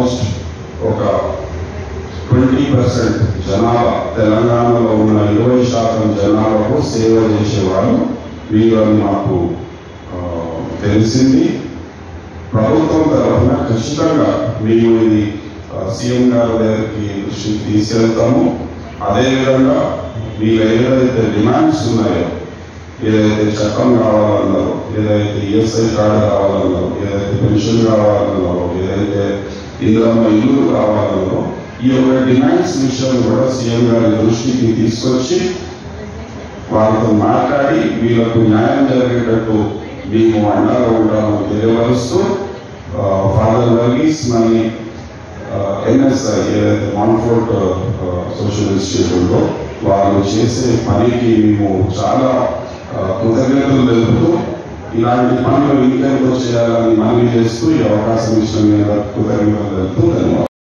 almost ఒక twenty percent జనాభా తెలంగాణలో ఉన్న ఇరవై శాతం జనాభాకు సేవ చేసేవాళ్ళు వీళ్ళని మాకు ఆ, తెలిసింది ప్రభుత్వం తరఫున ఖచ్చితంగా మేము ఇది ఆ, సీఎం గారి దగ్గరికి దృష్టికి తీసుకెళ్తాము అదేవిధంగా వీళ్ళు ఏదైతే డిమాండ్స్ ఉన్నాయో ఏదైతే చట్టం కావాలన్నారో ఏదైతే ఈఎస్ఐ కార్డు కావాలన్నారో ఏదైతే పెన్షన్ కావాలన్నారో ఏదైతే ఇందులో ఇల్లు కావాలన్నారో ఈ యొక్క డిమాండ్స్ విషయం కూడా సీఎం గారి దృష్టికి తీసుకొచ్చి వాళ్ళతో మాట్లాడి వీళ్ళకు న్యాయం జరిగేటట్టు మేము అండగా ఉంటామని తెలియవరుస్తూ ఫాదర్ వర్గీస్ మరి ఎన్ఎస్ఐ ఏదైతే మాన్ఫోర్ట్ సోషల్ ఇన్స్టిట్యూట్లో వాళ్ళు చేసే పనికి మేము చాలా ఆ, కృతజ్ఞతలు తెలుపుతూ ఇలాంటి పనులు ఇంకెంతో చేయాలని మనవి చేస్తూ ఈ అవకాశం ఇచ్చిన మీద కృతజ్ఞతలు తెలుపుతూ